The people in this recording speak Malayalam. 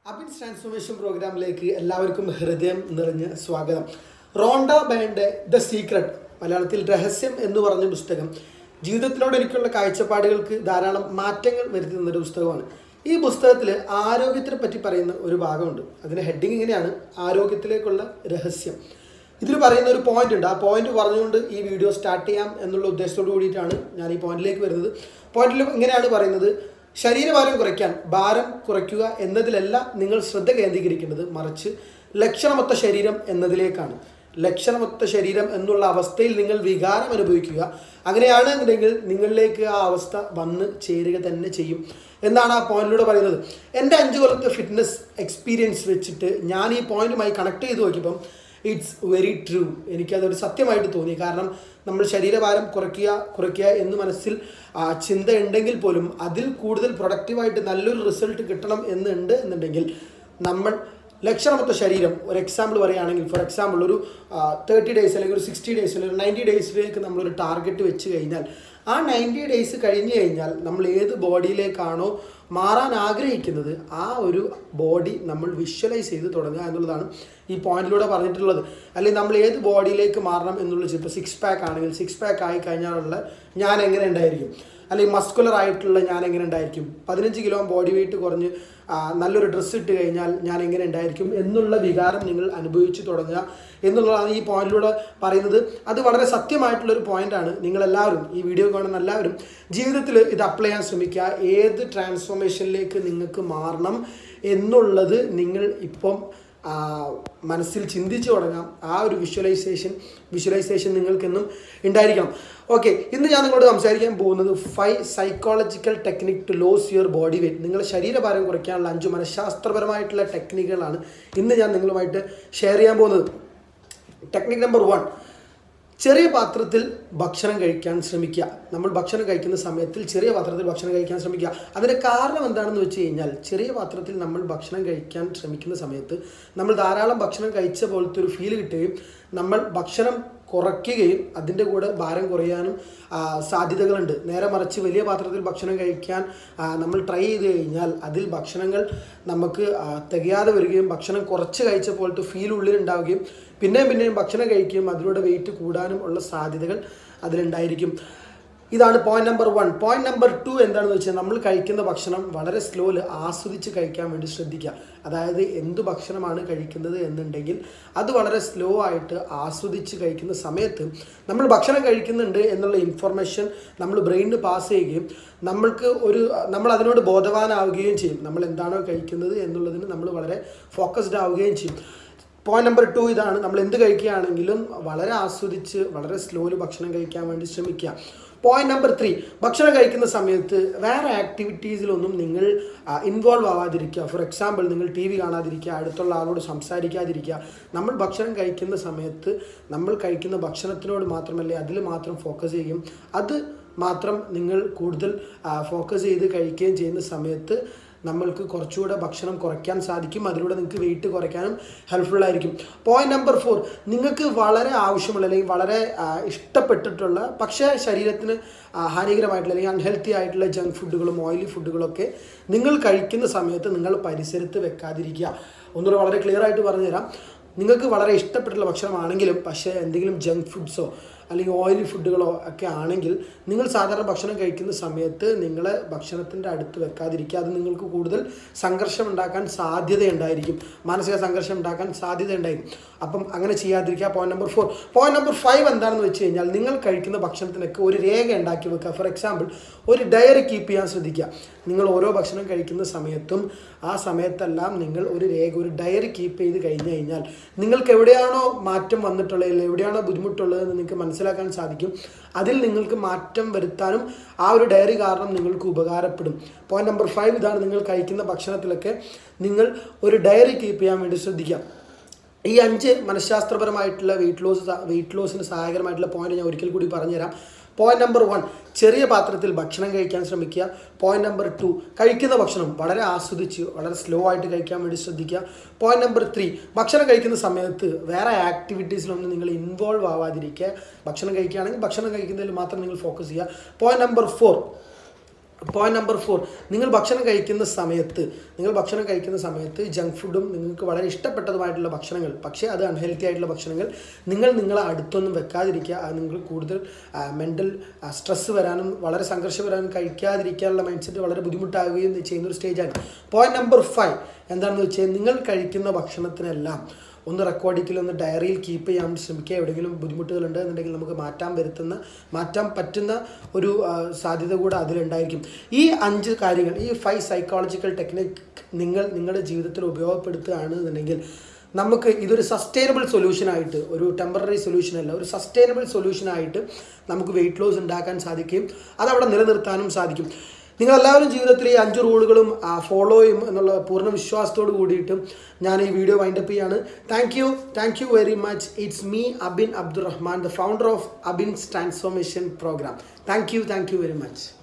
അബിൻസ് ട്രാൻസ്ഫോർമേഷൻ പ്രോഗ്രാമിലേക്ക് എല്ലാവർക്കും ഹൃദയം നിറഞ്ഞ സ്വാഗതം റോണ്ട ബാൻഡ് ദ സീക്രട്ട് മലയാളത്തിൽ രഹസ്യം എന്ന് പറഞ്ഞ പുസ്തകം ജീവിതത്തിനോട് എനിക്കുള്ള കാഴ്ചപ്പാടുകൾക്ക് ധാരാളം മാറ്റങ്ങൾ വരുത്തി തന്നൊരു പുസ്തകമാണ് ഈ പുസ്തകത്തിൽ ആരോഗ്യത്തിനെ പറ്റി പറയുന്ന ഒരു ഭാഗമുണ്ട് അതിൻ്റെ ഹെഡിങ് ഇങ്ങനെയാണ് ആരോഗ്യത്തിലേക്കുള്ള രഹസ്യം ഇതിൽ പറയുന്ന ഒരു പോയിന്റ് ഉണ്ട് ആ പോയിന്റ് പറഞ്ഞുകൊണ്ട് ഈ വീഡിയോ സ്റ്റാർട്ട് ചെയ്യാം എന്നുള്ള ഉദ്ദേശത്തോട് കൂടിയിട്ടാണ് ഞാൻ ഈ പോയിന്റിലേക്ക് വരുന്നത് പോയിന്റിൽ ഇങ്ങനെയാണ് പറയുന്നത് ശരീരഭാരം കുറയ്ക്കാൻ ഭാരം കുറയ്ക്കുക എന്നതിലല്ല നിങ്ങൾ ശ്രദ്ധ കേന്ദ്രീകരിക്കേണ്ടത് മറിച്ച് ലക്ഷണമൊത്ത ശരീരം എന്നതിലേക്കാണ് ലക്ഷണമൊത്ത ശരീരം എന്നുള്ള അവസ്ഥയിൽ നിങ്ങൾ വികാരം അനുഭവിക്കുക അങ്ങനെയാണ് എന്നുണ്ടെങ്കിൽ നിങ്ങളിലേക്ക് ആ അവസ്ഥ വന്ന് ചേരുക തന്നെ ചെയ്യും എന്നാണ് ആ പോയിന്റിലൂടെ പറയുന്നത് എൻ്റെ അഞ്ച് കൊല്ലത്തെ ഫിറ്റ്നസ് എക്സ്പീരിയൻസ് വെച്ചിട്ട് ഞാൻ ഈ പോയിന്റുമായി കണക്ട് ചെയ്ത് നോക്കിയപ്പം ഇറ്റ്സ് വെരി ട്രൂ എനിക്കതൊരു സത്യമായിട്ട് തോന്നി കാരണം നമ്മൾ ശരീരഭാരം കുറയ്ക്കുക കുറയ്ക്കുക എന്ന് മനസ്സിൽ ആ, ചിന്ത ഉണ്ടെങ്കിൽ പോലും അതിൽ കൂടുതൽ പ്രൊഡക്റ്റീവായിട്ട് നല്ലൊരു റിസൾട്ട് കിട്ടണം എന്നുണ്ട് എന്നുണ്ടെങ്കിൽ നമ്മൾ ലക്ഷണമൊത്ത ശരീരം ഒരു എക്സാമ്പിൾ പറയുകയാണെങ്കിൽ ഫോർ എക്സാമ്പിൾ ഒരു തേർട്ടി ഡേയ്സ് അല്ലെങ്കിൽ ഒരു സിക്സ്റ്റി ഡേയ്സ് അല്ലെങ്കിൽ ഒരു നയൻറ്റി ഡേയ്സിലേക്ക് നമ്മളൊരു ടാർഗറ്റ് വെച്ച് കഴിഞ്ഞാൽ ആ നയൻറ്റി ഡേയ്സ് കഴിഞ്ഞ് കഴിഞ്ഞാൽ നമ്മൾ ഏത് ബോഡിയിലേക്കാണോ മാറാൻ ആഗ്രഹിക്കുന്നത് ആ ഒരു ബോഡി നമ്മൾ വിഷ്വലൈസ് ചെയ്ത് തുടങ്ങുക എന്നുള്ളതാണ് ഈ പോയിന്റിലൂടെ പറഞ്ഞിട്ടുള്ളത് അല്ലെങ്കിൽ നമ്മൾ ഏത് ബോഡിയിലേക്ക് മാറണം എന്നുള്ളത് ഇപ്പോൾ സിക്സ് പാക്ക് ആണെങ്കിൽ സിക്സ് പാക്ക് ആയി കഴിഞ്ഞാലുള്ള ഞാൻ എങ്ങനെ ഉണ്ടായിരിക്കും അല്ലെങ്കിൽ മസ്കുലർ ആയിട്ടുള്ള ഞാൻ എങ്ങനെ ഉണ്ടായിരിക്കും പതിനഞ്ച് കിലോ ബോഡി വെയിറ്റ് കുറഞ്ഞ് ആ, നല്ലൊരു ഡ്രസ്സ് ഇട്ട് കഴിഞ്ഞാൽ ഞാൻ എങ്ങനെ ഉണ്ടായിരിക്കും എന്നുള്ള വികാരം നിങ്ങൾ അനുഭവിച്ചു തുടങ്ങുക എന്നുള്ളതാണ് ഈ പോയിന്റിലൂടെ പറയുന്നത് അത് വളരെ സത്യമായിട്ടുള്ളൊരു പോയിന്റാണ് നിങ്ങളെല്ലാവരും ഈ വീഡിയോ കാണുന്ന എല്ലാവരും ജീവിതത്തിൽ ഇത് അപ്ലൈ ചെയ്യാൻ ശ്രമിക്കുക ഏത് ട്രാൻസ്ഫോർമേഷനിലേക്ക് നിങ്ങൾക്ക് മാറണം എന്നുള്ളത് നിങ്ങൾ ഇപ്പം ആ, മനസ്സിൽ ചിന്തിച്ചു തുടങ്ങാം ആ ഒരു വിഷ്വലൈസേഷൻ വിഷ്വലൈസേഷൻ നിങ്ങൾക്കെന്നും ഉണ്ടായിരിക്കണം ഓക്കെ ഇന്ന് ഞാൻ നിങ്ങളോട് സംസാരിക്കാൻ പോകുന്നത് five psychological technique to loss your body weight നിങ്ങളുടെ ശരീരഭാരം കുറയ്ക്കാനുള്ള അഞ്ച് മനഃശാസ്ത്രപരമായിട്ടുള്ള ടെക്നിക്കുകളാണ് ഇന്ന് ഞാൻ നിങ്ങളുമായിട്ട് ഷെയർ ചെയ്യാൻ പോകുന്നത് ടെക്നിക് നമ്പർ വൺ ചെറിയ പാത്രത്തിൽ ഭക്ഷണം കഴിക്കാൻ ശ്രമിക്കുക നമ്മൾ ഭക്ഷണം കഴിക്കുന്ന സമയത്തിൽ ചെറിയ പാത്രത്തിൽ ഭക്ഷണം കഴിക്കാൻ ശ്രമിക്കുക അതിൻ്റെ കാരണം എന്താണെന്ന് വെച്ച് കഴിഞ്ഞാൽ ചെറിയ പാത്രത്തിൽ നമ്മൾ ഭക്ഷണം കഴിക്കാൻ ശ്രമിക്കുന്ന സമയത്ത് നമ്മൾ ധാരാളം ഭക്ഷണം കഴിച്ച പോലത്തെ ഒരു ഫീൽ കിട്ടുകയും നമ്മൾ ഭക്ഷണം കുറയ്ക്കുകയും അതിൻ്റെ കൂടെ ഭാരം കുറയാനും ആ, സാധ്യതകളുണ്ട് നേരെ മറിച്ച് വലിയ പാത്രത്തിൽ ഭക്ഷണം കഴിക്കാൻ ആ, നമ്മൾ ട്രൈ ചെയ്ത് കഴിഞ്ഞാൽ അതിൽ ഭക്ഷണങ്ങൾ നമുക്ക് ആ, തികയാതെ വരികയും ഭക്ഷണം കുറച്ച് കഴിച്ച പോലത്തെ ഫീൽ ഉള്ളിലുണ്ടാവുകയും പിന്നെയും പിന്നെയും ഭക്ഷണം കഴിക്കുകയും അതിലൂടെ വെയിറ്റ് കൂടാനും ഉള്ള സാധ്യതകൾ അതിലുണ്ടായിരിക്കും ഇതാണ് point number one point number two എന്താണെന്ന് വെച്ചാൽ നമ്മൾ കഴിക്കുന്ന ഭക്ഷണം വളരെ സ്ലോയിൽ ആസ്വദിച്ച് കഴിക്കാൻ വേണ്ടി ശ്രദ്ധിക്കുക അതായത് എന്ത് ഭക്ഷണമാണ് കഴിക്കുന്നത് എന്നുണ്ടെങ്കിൽ അത് വളരെ സ്ലോ ആയിട്ട് ആസ്വദിച്ച് കഴിക്കുന്ന സമയത്ത് നമ്മൾ ഭക്ഷണം കഴിക്കുന്നുണ്ട് എന്നുള്ള ഇൻഫർമേഷൻ നമ്മൾ ബ്രെയിനിന് പാസ് ചെയ്യുകയും നമ്മൾക്ക് ഒരു നമ്മൾ അതിനോട് ബോധവാനാവുകയും ചെയ്യും നമ്മൾ എന്താണോ കഴിക്കുന്നത് എന്നുള്ളതിന് നമ്മൾ വളരെ ഫോക്കസ്ഡ് ആവുകയും ചെയ്യും പോയിന്റ് നമ്പർ ടു ഇതാണ് നമ്മൾ എന്ത് കഴിക്കുകയാണെങ്കിലും വളരെ ആസ്വദിച്ച് വളരെ സ്ലോയിൽ ഭക്ഷണം കഴിക്കാൻ വേണ്ടി ശ്രമിക്കുക പോയിന്റ് നമ്പർ ത്രീ ഭക്ഷണം കഴിക്കുന്ന സമയത്ത് വേറെ ആക്ടിവിറ്റീസിലൊന്നും നിങ്ങൾ ഇൻവോൾവ് ആവാതിരിക്കുക ഫോർ എക്സാമ്പിൾ നിങ്ങൾ ടി വി കാണാതിരിക്കുക അടുത്തുള്ള ആളോട് സംസാരിക്കാതിരിക്കുക നമ്മൾ ഭക്ഷണം കഴിക്കുന്ന സമയത്ത് നമ്മൾ കഴിക്കുന്ന ഭക്ഷണത്തിനോട് മാത്രമല്ലേ അതിൽ മാത്രം ഫോക്കസ് ചെയ്യും അത് മാത്രം നിങ്ങൾ കൂടുതൽ ഫോക്കസ് ചെയ്ത് കഴിക്കുകയും ചെയ്യുന്ന സമയത്ത് നമ്മൾക്ക് കുറച്ചുകൂടെ ഭക്ഷണം കുറയ്ക്കാൻ സാധിക്കും അതിലൂടെ നിങ്ങൾക്ക് വെയിറ്റ് കുറയ്ക്കാനും ഹെൽപ്ഫുൾ ആയിരിക്കും പോയിന്റ് നമ്പർ ഫോർ നിങ്ങൾക്ക് വളരെ ആവശ്യമുള്ള അല്ലെങ്കിൽ വളരെ ആ, ഇഷ്ടപ്പെട്ടിട്ടുള്ള പക്ഷേ ശരീരത്തിന് ആ, ഹാനികരമായിട്ടുള്ള അല്ലെങ്കിൽ അൺഹെൽത്തി ആയിട്ടുള്ള ജങ്ക് ഫുഡുകളും ഓയിലി ഫുഡുകളൊക്കെ നിങ്ങൾ കഴിക്കുന്ന സമയത്ത് നിങ്ങൾ പരിസരത്ത് വെക്കാതിരിക്കുക ഒന്നുകൂടെ വളരെ ക്ലിയർ ആയിട്ട് പറഞ്ഞുതരാം നിങ്ങൾക്ക് വളരെ ഇഷ്ടപ്പെട്ടുള്ള ഭക്ഷണമാണെങ്കിലും പക്ഷേ എന്തെങ്കിലും ജങ്ക് ഫുഡ്സോ അല്ലെങ്കിൽ ഓയിലി ഫുഡുകളോ ഒക്കെ ആണെങ്കിൽ നിങ്ങൾ സാധാരണ ഭക്ഷണം കഴിക്കുന്ന സമയത്ത് നിങ്ങളെ ഭക്ഷണത്തിൻ്റെ അടുത്ത് വെക്കാതിരിക്കുക അത് നിങ്ങൾക്ക് കൂടുതൽ സംഘർഷം ഉണ്ടാക്കാൻ സാധ്യതയുണ്ടായിരിക്കും മാനസിക സംഘർഷം ഉണ്ടാക്കാൻ സാധ്യതയുണ്ടായിരിക്കും അപ്പം അങ്ങനെ ചെയ്യാതിരിക്കുക point number four point number five എന്താണെന്ന് വെച്ച് കഴിഞ്ഞാൽ നിങ്ങൾ കഴിക്കുന്ന ഭക്ഷണത്തിനൊക്കെ ഒരു രേഖ ഉണ്ടാക്കി വെക്കുക ഫോർ എക്സാമ്പിൾ ഒരു ഡയറി കീപ്പ് ചെയ്യാൻ ശ്രദ്ധിക്കുക നിങ്ങൾ ഓരോ ഭക്ഷണം കഴിക്കുന്ന സമയത്തും ആ സമയത്തെല്ലാം നിങ്ങൾ ഒരു രേഖ ഒരു ഡയറി കീപ്പ് ചെയ്ത് കഴിഞ്ഞ് കഴിഞ്ഞാൽ നിങ്ങൾക്ക് എവിടെയാണോ മാറ്റം വന്നിട്ടുള്ളത് അല്ലെങ്കിൽ എവിടെയാണോ ബുദ്ധിമുട്ടുള്ളത് എന്ന് നിങ്ങൾക്ക് മനസ്സിലാക്കാൻ സാധിക്കും അതിൽ നിങ്ങൾക്ക് മാറ്റം വരുത്താനും ആ ഒരു ഡയറി കാരണം നിങ്ങൾക്ക് ഉപകാരപ്പെടും പോയിന്റ് നമ്പർ ഫൈവ് ഇതാണ് നിങ്ങൾ കഴിക്കുന്ന ഭക്ഷണത്തിലൊക്കെ നിങ്ങൾ ഒരു ഡയറി കീപ്പ് ചെയ്യാൻ വേണ്ടി ശ്രദ്ധിക്കുക ഈ അഞ്ച് മനഃശാസ്ത്രപരമായിട്ടുള്ള വെയിറ്റ് ലോസ് വെയിറ്റ് ലോസിന് സഹായകരമായിട്ടുള്ള പോയിന്റ് ഞാൻ ഒരിക്കൽ കൂടി പറഞ്ഞുതരാം പോയിന്റ് നമ്പർ വൺ ചെറിയ പാത്രത്തിൽ ഭക്ഷണം കഴിക്കാൻ ശ്രമിക്കുക പോയിന്റ് നമ്പർ ടു കഴിക്കുന്ന ഭക്ഷണം വളരെ ആസ്വദിച്ച് വളരെ സ്ലോ ആയിട്ട് കഴിക്കാൻ വേണ്ടി ശ്രദ്ധിക്കുക പോയിന്റ് നമ്പർ ത്രീ ഭക്ഷണം കഴിക്കുന്ന സമയത്ത് വേറെ ആക്ടിവിറ്റീസിലൊന്നും നിങ്ങൾ ഇൻവോൾവ് ആവാതിരിക്കുക ഭക്ഷണം കഴിക്കുകയാണെങ്കിൽ ഭക്ഷണം കഴിക്കുന്നതിൽ മാത്രം നിങ്ങൾ ഫോക്കസ് ചെയ്യുക point number four point number four നിങ്ങൾ ഭക്ഷണം കഴിക്കുന്ന സമയത്ത് നിങ്ങൾ ഭക്ഷണം കഴിക്കുന്ന സമയത്ത് ജങ്ക് ഫുഡും നിങ്ങൾക്ക് വളരെ ഇഷ്ടപ്പെട്ടതുമായിട്ടുള്ള ഭക്ഷണങ്ങൾ പക്ഷേ അത് അൺഹെൽത്തി ആയിട്ടുള്ള ഭക്ഷണങ്ങൾ നിങ്ങൾ നിങ്ങളെ അടുത്തൊന്നും വെക്കാതിരിക്കുക അത് നിങ്ങൾ കൂടുതൽ മെൻ്റൽ സ്ട്രെസ് വരാനും വളരെ സംഘർഷം വരാനും കഴിക്കാതിരിക്കാനുള്ള മൈൻഡ് സെറ്റ് വളരെ ബുദ്ധിമുട്ടാകുകയും ചെയ്യുന്ന ഒരു സ്റ്റേജാണ് പോയിന്റ് നമ്പർ ഫൈവ് എന്താണെന്ന് വെച്ചാൽ നിങ്ങൾ കഴിക്കുന്ന ഭക്ഷണത്തിനെല്ലാം ഒന്ന് റെക്കോർഡിക്കൽ ഒന്ന് ഡയറിയിൽ കീപ്പ് ചെയ്യാൻ വേണ്ടി ശ്രമിക്കുക എവിടെയെങ്കിലും ബുദ്ധിമുട്ടുകളുണ്ട് എന്നുണ്ടെങ്കിൽ നമുക്ക് മാറ്റാൻ വരുത്തുന്ന മാറ്റാൻ പറ്റുന്ന ഒരു ആ, സാധ്യത കൂടെ അതിലുണ്ടായിരിക്കും ഈ അഞ്ച് കാര്യങ്ങൾ ഈ ഫൈവ് സൈക്കോളജിക്കൽ ടെക്നിക് നിങ്ങൾ നിങ്ങളുടെ ജീവിതത്തിൽ ഉപയോഗപ്പെടുത്തുകയാണ് എന്നുണ്ടെങ്കിൽ നമുക്ക് ഇതൊരു സസ്റ്റൈനബിൾ സൊല്യൂഷനായിട്ട് ഒരു ടെമ്പററി സൊല്യൂഷൻ അല്ല ഒരു സസ്റ്റൈനബിൾ സൊല്യൂഷനായിട്ട് നമുക്ക് വെയിറ്റ് ലോസ് ഉണ്ടാക്കാൻ സാധിക്കുകയും അതവിടെ നിലനിർത്താനും സാധിക്കും നിങ്ങളെല്ലാവരും ജീവിതത്തിൽ ഈ അഞ്ച് റൂളുകളും ഫോളോ ചെയ്യും എന്നുള്ള പൂർണ്ണ വിശ്വാസത്തോട് കൂടിയിട്ട് ഞാൻ ഈ വീഡിയോ വൈൻഡപ്പ് ചെയ്യാണ് thank you thank you very much it's me Abin Abdurahman the founder of Abin's transformation programme thank you thank you very much